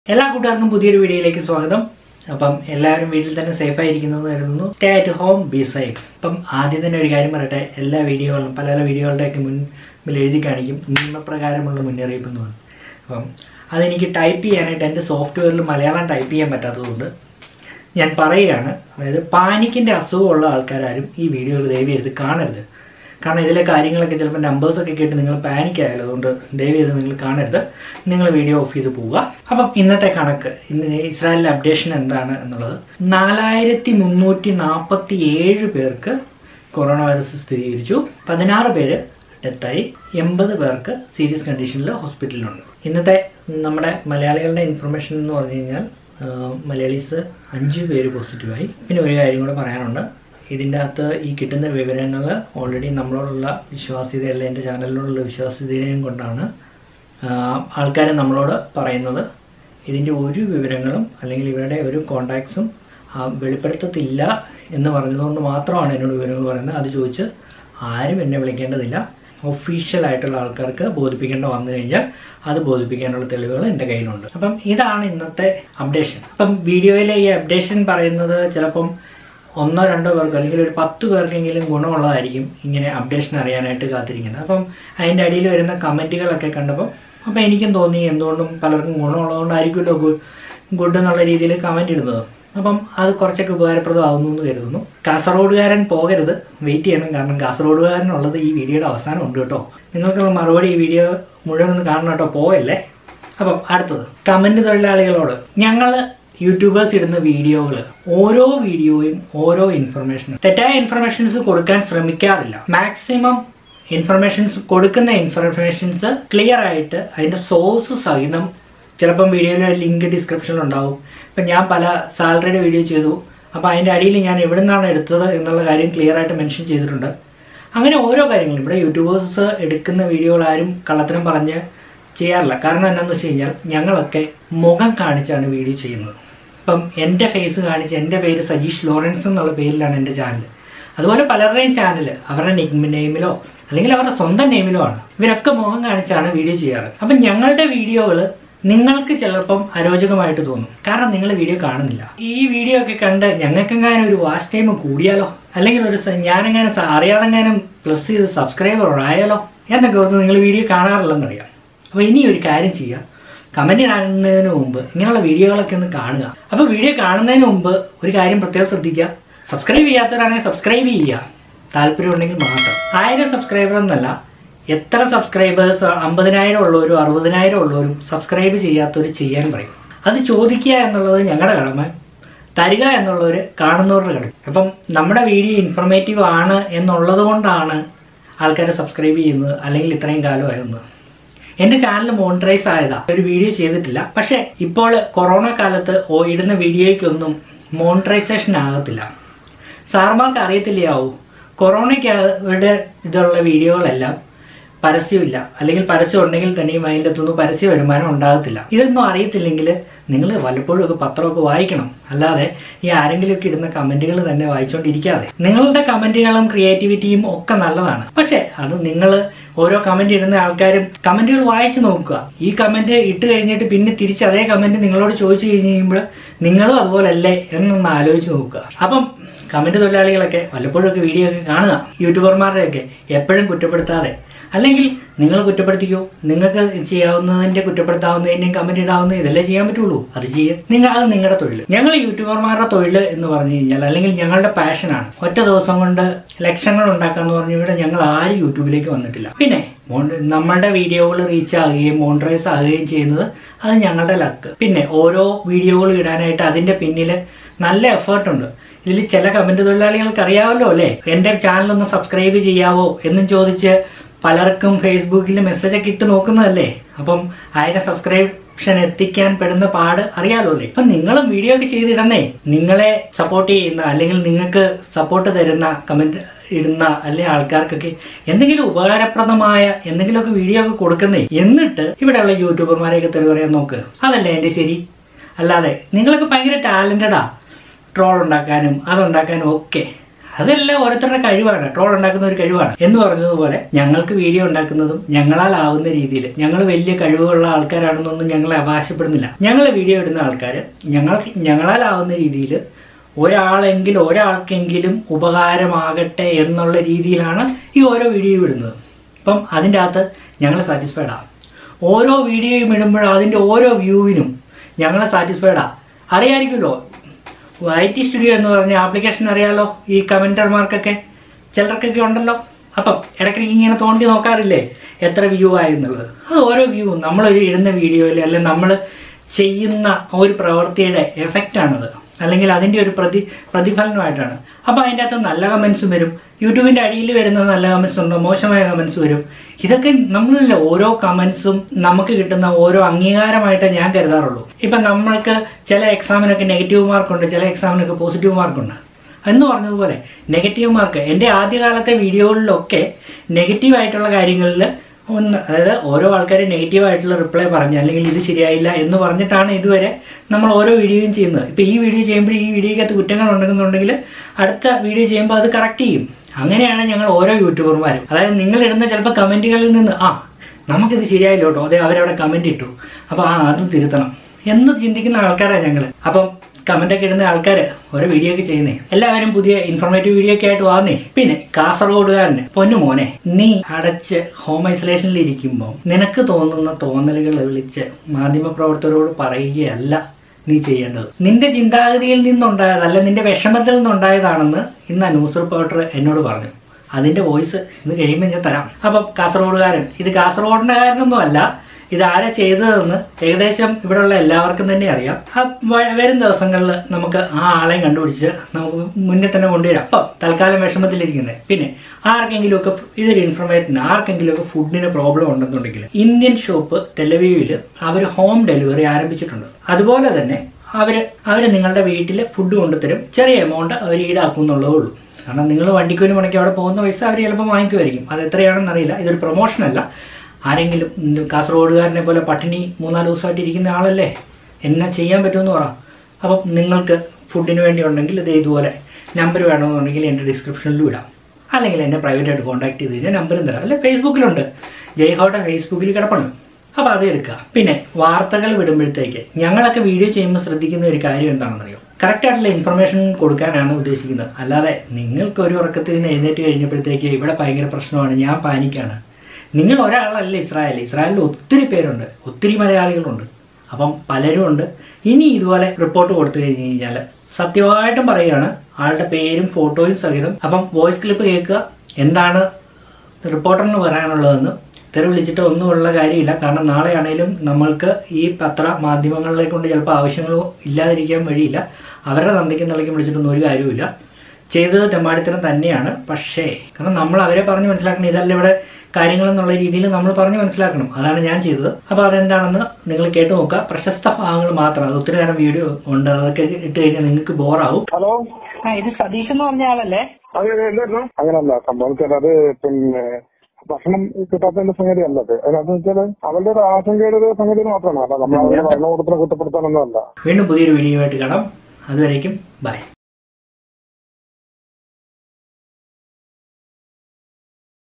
എല്ലാ കൂട്ടുകാർക്കും പുതിയൊരു വീഡിയോയിലേക്ക് സ്വാഗതം അപ്പം എല്ലാവരും വീട്ടിൽ തന്നെ സേഫ് ആയിരിക്കുന്നത് കരുതുന്നു stay at home be safe അപ്പം ആദ്യം തന്നെ ഒരു കാര്യം പറയട്ടെ എല്ലാ വീഡിയോകളും പല പല വീഡിയോകളുടെയൊക്കെ മുൻപിൽ എഴുതി കാണിക്കും നിയമപ്രകാരമുള്ള മുന്നറിയിപ്പ് എന്ന് പറഞ്ഞു അപ്പം അതെനിക്ക് ടൈപ്പ് ചെയ്യാനായിട്ട് എൻ്റെ സോഫ്റ്റ്വെയറിൽ മലയാളം ടൈപ്പ് ചെയ്യാൻ പറ്റാത്തതുകൊണ്ട് ഞാൻ പറയുകയാണ് അതായത് പാനിക്കിൻ്റെ അസുഖമുള്ള ആൾക്കാരും ഈ വീഡിയോകൾ ദയവ് ചെയ്ത് കാണരുത് കാരണം ഇതിലെ കാര്യങ്ങളൊക്കെ ചിലപ്പോൾ നമ്പേഴ്സൊക്കെ കേട്ട് നിങ്ങൾ പാനിക് ആയാലും അതുകൊണ്ട് ദയവ് ചെയ്ത് നിങ്ങൾ കാണരുത് നിങ്ങൾ വീഡിയോ ഓഫ് ചെയ്ത് പോവുക അപ്പം ഇന്നത്തെ കണക്ക് ഇന്ന് ഇസ്രായേലിലെ അപ്ഡേഷൻ എന്താണ് എന്നുള്ളത് നാലായിരത്തി മുന്നൂറ്റി നാൽപ്പത്തി ഏഴ് പേർക്ക് കൊറോണ വൈറസ് സ്ഥിരീകരിച്ചു പതിനാറ് പേര് ഡെത്തായി എൺപത് പേർക്ക് സീരിയസ് കണ്ടീഷനിൽ ഹോസ്പിറ്റലിലുണ്ട് ഇന്നത്തെ നമ്മുടെ മലയാളികളുടെ ഇൻഫർമേഷൻ എന്ന് പറഞ്ഞു കഴിഞ്ഞാൽ മലയാളീസ് അഞ്ച് പേര് പോസിറ്റീവായി പിന്നെ ഒരു കാര്യം കൂടെ പറയാനുണ്ട് ഇതിൻ്റെ അകത്ത് ഈ കിട്ടുന്ന വിവരങ്ങൾ ഓൾറെഡി നമ്മളോടുള്ള വിശ്വാസ്യതയല്ല എൻ്റെ ചാനലിനോടുള്ള വിശ്വാസ്യതയും കൊണ്ടാണ് ആൾക്കാർ നമ്മളോട് പറയുന്നത് ഇതിൻ്റെ ഒരു വിവരങ്ങളും അല്ലെങ്കിൽ ഇവരുടെ ഒരു കോണ്ടാക്ട്സും വെളിപ്പെടുത്തത്തില്ല എന്ന് പറഞ്ഞതുകൊണ്ട് മാത്രമാണ് എന്നോട് വിവരങ്ങൾ പറയുന്നത് അത് ചോദിച്ച് ആരും എന്നെ വിളിക്കേണ്ടതില്ല ഒഫീഷ്യൽ ആയിട്ടുള്ള ആൾക്കാർക്ക് ബോധിപ്പിക്കേണ്ട വന്നു കഴിഞ്ഞാൽ അത് ബോധിപ്പിക്കാനുള്ള തെളിവുകൾ എൻ്റെ കയ്യിലുണ്ട് അപ്പം ഇതാണ് ഇന്നത്തെ അപ്ഡേഷൻ അപ്പം വീഡിയോയിലെ ഈ അപ്ഡേഷൻ പറയുന്നത് ചിലപ്പം ഒന്നോ രണ്ടോ പേർക്ക് അല്ലെങ്കിൽ ഒരു പത്ത് പേർക്കെങ്കിലും ഗുണമുള്ളതായിരിക്കും ഇങ്ങനെ അപ്ഡേഷൻ അറിയാനായിട്ട് കാത്തിരിക്കുന്നത് അപ്പം അതിൻ്റെ അടിയിൽ വരുന്ന കമൻറ്റുകളൊക്കെ കണ്ടപ്പോൾ അപ്പം എനിക്കും തോന്നി എന്തുകൊണ്ടും പലർക്കും ഗുണമുള്ളതുകൊണ്ടായിരിക്കുമല്ലോ ഗുഡ് എന്നുള്ള രീതിയിൽ കമൻറ്റ് ഇടുന്നത് അപ്പം അത് കുറച്ചൊക്കെ ഉപകാരപ്രദമാകുന്നു എന്ന് കരുതുന്നു കാസർഗോഡുകാരൻ പോകരുത് വെയിറ്റ് ചെയ്യണം കാരണം കാസർഗോഡുകാരനുള്ളത് ഈ വീഡിയോയുടെ അവസാനം ഉണ്ട് കേട്ടോ നിങ്ങൾക്കുള്ള മറുപടി ഈ വീഡിയോ മുഴുവൻ ഒന്ന് കാണണം കേട്ടോ പോവല്ലേ അപ്പം അടുത്തത് കമൻറ്റ് തൊഴിലാളികളോട് ഞങ്ങൾ യൂട്യൂബേഴ്സ് ഇടുന്ന വീഡിയോകൾ ഓരോ വീഡിയോയും ഓരോ ഇൻഫർമേഷനും തെറ്റായ ഇൻഫർമേഷൻസ് കൊടുക്കാൻ ശ്രമിക്കാറില്ല മാക്സിമം ഇൻഫർമേഷൻസ് കൊടുക്കുന്ന ഇൻഫർമേഷൻസ് ക്ലിയർ ആയിട്ട് അതിൻ്റെ സോഴ്സ് സഹിതം ചിലപ്പം വീഡിയോയിലെ ലിങ്ക് ഡിസ്ക്രിപ്ഷനിൽ ഉണ്ടാവും ഇപ്പം ഞാൻ പല സാലറിയുടെ വീഡിയോ ചെയ്തു അപ്പോൾ അതിൻ്റെ അടിയിൽ ഞാൻ എവിടെ നിന്നാണ് എടുത്തത് എന്നുള്ള കാര്യം ക്ലിയർ ആയിട്ട് മെൻഷൻ ചെയ്തിട്ടുണ്ട് അങ്ങനെ ഓരോ കാര്യങ്ങളും ഇവിടെ യൂട്യൂബേഴ്സ് എടുക്കുന്ന വീഡിയോകൾ ആരും കള്ളത്തരം പറഞ്ഞ് ചെയ്യാറില്ല കാരണം എന്താണെന്ന് വെച്ച് കഴിഞ്ഞാൽ ഞങ്ങളൊക്കെ മുഖം കാണിച്ചാണ് വീഡിയോ ചെയ്യുന്നത് ഇപ്പം എൻ്റെ ഫേസ് കാണിച്ച് എൻ്റെ പേര് സജീഷ് ലോറൻസ് എന്നുള്ള പേരിലാണ് എൻ്റെ ചാനൽ അതുപോലെ പലരുടെയും ചാനൽ അവരുടെ നെയിമിലോ അല്ലെങ്കിൽ അവരുടെ സ്വന്തം നെയിമിലോ ആണ് ഇവരൊക്കെ മുഖം കാണിച്ചാണ് വീഡിയോ ചെയ്യാറ് അപ്പം ഞങ്ങളുടെ വീഡിയോകൾ നിങ്ങൾക്ക് ചിലപ്പം അരോചകമായിട്ട് തോന്നും കാരണം നിങ്ങൾ വീഡിയോ കാണുന്നില്ല ഈ വീഡിയോ ഒക്കെ കണ്ട് ഞങ്ങൾക്കെങ്ങാനും ഒരു വാച്ച് ടൈം കൂടിയാലോ അല്ലെങ്കിൽ ഒരു ഞാനെങ്ങാനും അറിയാതെങ്ങാനും പ്ലസ് ചെയ്ത് സബ്സ്ക്രൈബർ ആയാലോ എന്നൊക്കെ ഓർത്ത് നിങ്ങൾ വീഡിയോ കാണാറില്ലെന്നറിയാം അപ്പോൾ ഇനി ഒരു കാര്യം ചെയ്യുക കമൻറ്റ് ഇടുന്നതിന് മുമ്പ് ഇങ്ങനെയുള്ള വീഡിയോകളൊക്കെ ഒന്ന് കാണുക അപ്പോൾ വീഡിയോ കാണുന്നതിന് മുമ്പ് ഒരു കാര്യം പ്രത്യേകം ശ്രദ്ധിക്കുക സബ്സ്ക്രൈബ് ചെയ്യാത്തവരാണെങ്കിൽ സബ്സ്ക്രൈബ് ചെയ്യുക താല്പര്യമുണ്ടെങ്കിൽ മാത്രം ആയിരം സബ്സ്ക്രൈബർ എന്നല്ല എത്ര സബ്സ്ക്രൈബേഴ്സ് അമ്പതിനായിരം ഉള്ളവരും അറുപതിനായിരം ഉള്ളവരും സബ്സ്ക്രൈബ് ചെയ്യാത്തവർ ചെയ്യാൻ പറയും അത് ചോദിക്കുക എന്നുള്ളത് ഞങ്ങളുടെ കടമ തരിക എന്നുള്ളവർ കാണുന്നവരുടെ കടമ അപ്പം നമ്മുടെ വീഡിയോ ഇൻഫർമേറ്റീവ് ആണ് എന്നുള്ളത് കൊണ്ടാണ് ആൾക്കാർ സബ്സ്ക്രൈബ് ചെയ്യുന്നത് അല്ലെങ്കിൽ ഇത്രയും കാലമായിരുന്നത് എന്റെ ചാനൽ മോണിറ്ററൈസ് ആയതാ ഒരു വീഡിയോ ചെയ്തിട്ടില്ല പക്ഷെ ഇപ്പോൾ കൊറോണ കാലത്ത് ഇടുന്ന വീഡിയോയ്ക്കൊന്നും മോണിറ്ററൈസേഷൻ ആകത്തില്ല സാർമാർക്ക് അറിയത്തില്ലയാവൂ കൊറോണയ്ക്ക് ഇതുള്ള വീഡിയോകളെല്ലാം പരസ്യമില്ല അല്ലെങ്കിൽ പരസ്യം ഉണ്ടെങ്കിൽ തന്നെയും അതിൻ്റെ അകത്തൊന്നും പരസ്യ വരുമാനം ഉണ്ടാകത്തില്ല ഇതൊന്നും അറിയത്തില്ലെങ്കിൽ നിങ്ങൾ വല്ലപ്പോഴും ഒക്കെ പത്രമൊക്കെ വായിക്കണം അല്ലാതെ ഈ ആരെങ്കിലുമൊക്കെ ഇടുന്ന കമന്റുകൾ തന്നെ വായിച്ചുകൊണ്ടിരിക്കാതെ നിങ്ങളുടെ കമന്റുകളും ക്രിയേറ്റിവിറ്റിയും ഒക്കെ നല്ലതാണ് പക്ഷെ അത് നിങ്ങൾ ഓരോ കമന്റ് ഇടുന്ന ആൾക്കാരും കമന്റുകൾ വായിച്ചു നോക്കുക ഈ കമന്റ് ഇട്ട് കഴിഞ്ഞിട്ട് പിന്നെ തിരിച്ച് അതേ കമന്റ് നിങ്ങളോട് ചോദിച്ചു കഴിഞ്ഞ് കഴിയുമ്പോൾ നിങ്ങളും അതുപോലല്ലേ എന്നൊന്ന് ആലോചിച്ച് നോക്കുക അപ്പം കമന്റ് തൊഴിലാളികളൊക്കെ വല്ലപ്പോഴൊക്കെ വീഡിയോ ഒക്കെ കാണുക യൂട്യൂബർമാരുടെയൊക്കെ എപ്പോഴും കുറ്റപ്പെടുത്താതെ അല്ലെങ്കിൽ നിങ്ങൾ കുറ്റപ്പെടുത്തിക്കോ നിങ്ങൾക്ക് ചെയ്യാവുന്നതിന്റെ കുറ്റപ്പെടുത്താവുന്നതിന്റെയും കമന്റ് ഇടാവുന്ന ഇതല്ലേ ചെയ്യാൻ പറ്റുള്ളൂ അത് ചെയ്യുക നിങ്ങൾ അത് നിങ്ങളുടെ തൊഴിൽ ഞങ്ങൾ യൂട്യൂബർമാരുടെ തൊഴിൽ എന്ന് പറഞ്ഞു കഴിഞ്ഞാൽ അല്ലെങ്കിൽ ഞങ്ങളുടെ പാഷനാണ് ഒറ്റ ദിവസം കൊണ്ട് ലക്ഷങ്ങൾ ഉണ്ടാക്കാന്ന് പറഞ്ഞു ഇവിടെ ഞങ്ങൾ ആരും യൂട്യൂബിലേക്ക് വന്നിട്ടില്ല പിന്നെ നമ്മളുടെ വീഡിയോകൾ റീച്ച് ആകുകയും മോണിറ്ററൈസ് ആകുകയും ചെയ്യുന്നത് അത് ഞങ്ങളുടെ ലക്ക് പിന്നെ ഓരോ വീഡിയോകൾ ഇടാനായിട്ട് അതിന്റെ പിന്നിൽ നല്ല എഫേർട്ട് ഉണ്ട് ഇതിൽ ചില കമന്റ് തൊഴിലാളികൾക്ക് അറിയാമല്ലോ അല്ലേ എൻ്റെ ചാനൽ ഒന്ന് സബ്സ്ക്രൈബ് ചെയ്യാവോ എന്നും ചോദിച്ച് പലർക്കും ഫേസ്ബുക്കിൽ മെസ്സേജ് ഒക്കെ ഇട്ട് നോക്കുന്നതല്ലേ അപ്പം ആയിരം സബ്സ്ക്രിപ്ഷൻ എത്തിക്കാൻ പെടുന്ന പാട് അറിയാലോ അല്ലേ അപ്പം നിങ്ങളും വീഡിയോ ഒക്കെ ചെയ്തിടന്നേ നിങ്ങളെ സപ്പോർട്ട് ചെയ്യുന്ന അല്ലെങ്കിൽ നിങ്ങൾക്ക് സപ്പോർട്ട് തരുന്ന കമന്റ് ഇടുന്ന അല്ലെ ആൾക്കാർക്കൊക്കെ എന്തെങ്കിലും ഉപകാരപ്രദമായ എന്തെങ്കിലുമൊക്കെ വീഡിയോ ഒക്കെ കൊടുക്കുന്നേ എന്നിട്ട് ഇവിടെയുള്ള യൂട്യൂബർമാരെയൊക്കെ തെളിവ് പറയാൻ നോക്ക് അതല്ലേ എൻ്റെ ശരി അല്ലാതെ നിങ്ങളൊക്കെ ഭയങ്കര ടാലന്റഡാ ട്രോൾ ഉണ്ടാക്കാനും അതുണ്ടാക്കാനും ഒക്കെ അതെല്ലാം ഓരോരുത്തരുടെ കഴിവാണ് ട്രോൾ ഉണ്ടാക്കുന്ന ഒരു കഴിവാണ് എന്ന് പറഞ്ഞതുപോലെ ഞങ്ങൾക്ക് വീഡിയോ ഉണ്ടാക്കുന്നതും ഞങ്ങളാലാവുന്ന രീതിയിൽ ഞങ്ങൾ വലിയ കഴിവുള്ള ആൾക്കാരാണെന്നൊന്നും ഞങ്ങളെ അവകാശപ്പെടുന്നില്ല ഞങ്ങൾ വീഡിയോ ഇടുന്ന ആൾക്കാർ ഞങ്ങൾ ഞങ്ങളാലാവുന്ന രീതിയിൽ ഒരാളെങ്കിലും ഒരാൾക്കെങ്കിലും ഉപകാരമാകട്ടെ എന്നുള്ള രീതിയിലാണ് ഈ ഓരോ വീഡിയോ ഇടുന്നത് അപ്പം അതിൻ്റെ അകത്ത് ഞങ്ങൾ സാറ്റിസ്ഫൈഡ് ആവും ഓരോ വീഡിയോയും ഇടുമ്പോഴും അതിൻ്റെ ഓരോ വ്യൂവിനും ഞങ്ങൾ സാറ്റിസ്ഫൈഡ് ആണ് അറിയാമായിരിക്കുമല്ലോ ഐ ടി സ്റ്റുഡിയോ എന്ന് പറഞ്ഞ ആപ്ലിക്കേഷൻ അറിയാലോ ഈ കമൻറ്റർമാർക്കൊക്കെ ചിലർക്കൊക്കെ ഉണ്ടല്ലോ അപ്പം ഇടയ്ക്കിടയ്ക്ക് ഇങ്ങനെ തോണ്ടി നോക്കാറില്ലേ എത്ര വ്യൂ ആയെന്നുള്ളത് അത് ഓരോ വ്യൂവും നമ്മളൊരു ഇടുന്ന വീഡിയോയിൽ അല്ലെങ്കിൽ നമ്മൾ ചെയ്യുന്ന ഒരു പ്രവൃത്തിയുടെ എഫക്റ്റാണത് അല്ലെങ്കിൽ അതിൻ്റെ ഒരു പ്രതി പ്രതിഫലനമായിട്ടാണ് അപ്പോൾ അതിൻ്റെ അകത്ത് നല്ല കമൻസും വരും യൂട്യൂബിൻ്റെ അടിയിൽ വരുന്ന നല്ല കമൻസ് ഉണ്ടോ മോശമായ കമൻസ് വരും ഇതൊക്കെ നമ്മളില്ല ഓരോ കമൻസും നമുക്ക് കിട്ടുന്ന ഓരോ അംഗീകാരമായിട്ടേ ഞാൻ കരുതാറുള്ളൂ ഇപ്പം നമ്മൾക്ക് ചില എക്സാമിനൊക്കെ നെഗറ്റീവ് മാർക്കുണ്ട് ചില എക്സാമിനൊക്കെ പോസിറ്റീവ് മാർക്കുണ്ട് എന്ന് പറഞ്ഞതുപോലെ നെഗറ്റീവ് മാർക്ക് എൻ്റെ ആദ്യകാലത്തെ വീഡിയോകളിലൊക്കെ നെഗറ്റീവ് ആയിട്ടുള്ള കാര്യങ്ങളിൽ ഒന്ന് അതായത് ഓരോ ആൾക്കാരും നെഗറ്റീവ് ആയിട്ടുള്ള റിപ്ലൈ പറഞ്ഞു അല്ലെങ്കിൽ ഇത് ശരിയായില്ല എന്ന് പറഞ്ഞിട്ടാണ് ഇതുവരെ നമ്മൾ ഓരോ വീഡിയോയും ചെയ്യുന്നത് ഇപ്പോൾ ഈ വീഡിയോ ചെയ്യുമ്പോൾ ഈ വീഡിയോയ്ക്കകത്ത് കുറ്റങ്ങൾ ഉണ്ടെന്നുണ്ടെങ്കിൽ അടുത്ത വീഡിയോ ചെയ്യുമ്പോൾ അത് കറക്റ്റ് ചെയ്യും അങ്ങനെയാണ് ഞങ്ങൾ ഓരോ യൂട്യൂബർമാരും അതായത് നിങ്ങൾ ഇടുന്ന ചിലപ്പോൾ കമൻറ്റുകളിൽ നിന്ന് ആ നമുക്കിത് ശരിയായില്ല കേട്ടോ അതെ അവരവിടെ കമൻറ്റ് ഇട്ടു അപ്പോൾ ആ അത് തിരുത്തണം എന്ന് ചിന്തിക്കുന്ന ആൾക്കാരാണ് ഞങ്ങൾ അപ്പം കമന്റ് ഒക്കെ ഇടുന്ന ആൾക്കാർ ഓരോ വീഡിയോ ഒക്കെ ചെയ്യുന്നേ എല്ലാവരും പുതിയ ഇൻഫോർമേറ്റീവ് വീഡിയോ ഒക്കെ ആയിട്ട് വന്നേ പിന്നെ കാസർഗോഡുകാരന് പൊന്നു മോനെ നീ അടച്ച് ഹോം ഐസൊലേഷനിൽ ഇരിക്കുമ്പോൾ നിനക്ക് തോന്നുന്ന തോന്നലുകൾ വിളിച്ച് മാധ്യമപ്രവർത്തകരോട് പറയുകയല്ല നീ ചെയ്യേണ്ടത് നിന്റെ ചിന്താഗതിയിൽ നിന്നുണ്ടായതല്ല നിന്റെ വിഷമത്തിൽ നിന്നുണ്ടായതാണെന്ന് ഇന്ന് ആ ന്യൂസ് റിപ്പോർട്ടർ എന്നോട് പറഞ്ഞു അതിന്റെ വോയിസ് ഇന്ന് കഴിയുമ്പോൾ ഞാൻ തരാം അപ്പം കാസർഗോഡുകാരൻ ഇത് കാസർഗോഡിന്റെ കാരനൊന്നും അല്ല ഇത് ആരാ ചെയ്തതെന്ന് ഏകദേശം ഇവിടെയുള്ള എല്ലാവർക്കും തന്നെ അറിയാം ആ വ- വരും ദിവസങ്ങളിൽ നമുക്ക് ആ ആളെ കണ്ടുപിടിച്ച് നമുക്ക് മുന്നേ തന്നെ കൊണ്ടുവരാം അപ്പം തൽക്കാലം വിഷമത്തിലിരിക്കുന്നത് പിന്നെ ആർക്കെങ്കിലും ഒക്കെ ഇതൊരു ഇൻഫർമേഷൻ ആർക്കെങ്കിലും ഒക്കെ ഫുഡിന് പ്രോബ്ലം ഉണ്ടെന്നുണ്ടെങ്കിൽ ഇന്ത്യൻ ഷോപ്പ് തെലവീവിൽ അവർ ഹോം ഡെലിവറി ആരംഭിച്ചിട്ടുണ്ട് അതുപോലെ തന്നെ അവർ അവർ നിങ്ങളുടെ വീട്ടിൽ ഫുഡ് കൊണ്ടുതരും ചെറിയ എമൗണ്ട് അവർ ഈടാക്കും എന്നുള്ളതേ ഉള്ളൂ കാരണം നിങ്ങൾ വണ്ടിക്കൂലി മുടക്കി അവിടെ പോകുന്ന പൈസ അവർ ചിലപ്പോൾ വാങ്ങിക്കുമായിരിക്കും അത് എത്രയാണെന്ന് അറിയില്ല ഇതൊരു പ്രൊമോഷൻ അല്ല ആരെങ്കിലും ഉം, കാസർഗോഡുകാരനെ പോലെ പട്ടിണി മൂന്നാല് ദിവസമായിട്ട് ഇരിക്കുന്ന ആളല്ലേ എന്നാ ചെയ്യാൻ പറ്റുമെന്ന് പറ അപ്പം നിങ്ങൾക്ക് ഫുഡിന് വേണ്ടി ഉണ്ടെങ്കിൽ ഇത് ഇതുപോലെ നമ്പർ വേണമെന്നുണ്ടെങ്കിൽ എൻ്റെ ഡിസ്ക്രിപ്ഷനിലും ഇടാം അല്ലെങ്കിൽ എന്നെ പ്രൈവറ്റായിട്ട് കോൺടാക്ട് ചെയ്ത് കഴിഞ്ഞാൽ നമ്പറും തരാം അല്ലെ ഫേസ്ബുക്കിലുണ്ട് ജയ്ഹോട്ട ഫേസ്ബുക്കിൽ കിടപ്പുണ്ട് അപ്പോൾ അത് എടുക്കുക പിന്നെ വാർത്തകൾ വിടുമ്പോഴത്തേക്ക് ഞങ്ങളൊക്കെ വീഡിയോ ചെയ്യുമ്പോൾ ശ്രദ്ധിക്കുന്ന ഒരു കാര്യം എന്താണെന്നറിയോ കറക്റ്റ് ആയിട്ടുള്ള ഇൻഫർമേഷൻ കൊടുക്കാനാണ് ഉദ്ദേശിക്കുന്നത് അല്ലാതെ നിങ്ങൾക്ക് ഒരു ഉറക്കത്തിൽ നിന്ന് എഴുന്നേറ്റ് കഴിഞ്ഞപ്പോഴത്തേക്ക് ഇവിടെ ഭയങ്കര പ്രശ്നമാണ് ഞാൻ പാനിക്കാണ് നിങ്ങൾ ഒരാളല്ല ഇസ്രായേൽ ഇസ്രായേലിൽ ഒത്തിരി പേരുണ്ട് ഒത്തിരി മലയാളികളുണ്ട് അപ്പം പലരും ഉണ്ട് ഇനി ഇതുപോലെ റിപ്പോർട്ട് കൊടുത്തു കഴിഞ്ഞ് കഴിഞ്ഞാൽ സത്യമായിട്ടും പറയുകയാണ് ആളുടെ പേരും ഫോട്ടോയും സഹിതം അപ്പം വോയിസ് ക്ലിപ്പ് കേൾക്കുക എന്താണ് റിപ്പോർട്ടറിന് പറയാനുള്ളതെന്ന് തെറി വിളിച്ചിട്ട് ഒന്നുമുള്ള കാര്യമില്ല കാരണം നാളെ ആണെങ്കിലും നമ്മൾക്ക് ഈ പത്ര മാധ്യമങ്ങളെ കൊണ്ട് ചിലപ്പോൾ ആവശ്യങ്ങൾ ഇല്ലാതിരിക്കാൻ വഴിയില്ല അവരുടെ തന്തയ്ക്കും തള്ളയ്ക്കും വിളിച്ചിട്ടൊന്നും ഒരു കാര്യവുമില്ല ചെയ്തത് തെമ്മാടിത്തരം തന്നെയാണ് പക്ഷേ കാരണം നമ്മൾ അവരെ പറഞ്ഞ് മനസ്സിലാക്കണം ഇതല്ല ഇവിടെ കാര്യങ്ങൾ എന്നുള്ള രീതിയിൽ നമ്മൾ പറഞ്ഞ് മനസ്സിലാക്കണം അതാണ് ഞാൻ ചെയ്തത് അപ്പോൾ അതെന്താണെന്ന് നിങ്ങൾ കേട്ട് നോക്കുക പ്രശസ്ത ഭാഗങ്ങൾ മാത്രം അത് ഒത്തിരി നേരം വീഡിയോ ഉണ്ട് അതൊക്കെ ഇട്ട് കഴിഞ്ഞാൽ നിങ്ങൾക്ക് ബോറാവും ഹലോ ആ ഇത് സതീഷ് എന്ന് പറഞ്ഞ ആളല്ലേ അത് എന്തായിരുന്നു അങ്ങനല്ല സംഭവം വെച്ചാൽ അത് പിന്നെ ഭക്ഷണം കിട്ടാത്തതിന്റെ സംഗതി അല്ല അത് അതിനകത്ത് വെച്ചാല് അവരുടെ ഒരു ആശങ്കയുടെ ഒരു സംഗതി മാത്രമാണ് അല്ല നമ്മൾ അവരുടെ ഭരണകൂടത്തിനെ കുറ്റപ്പെടുത്താനൊന്നും അല്ല വീണ്ടും പുതിയൊരു വീഡിയോ ആയിട്ട് കാണാം അതുവരേക്കും ബൈ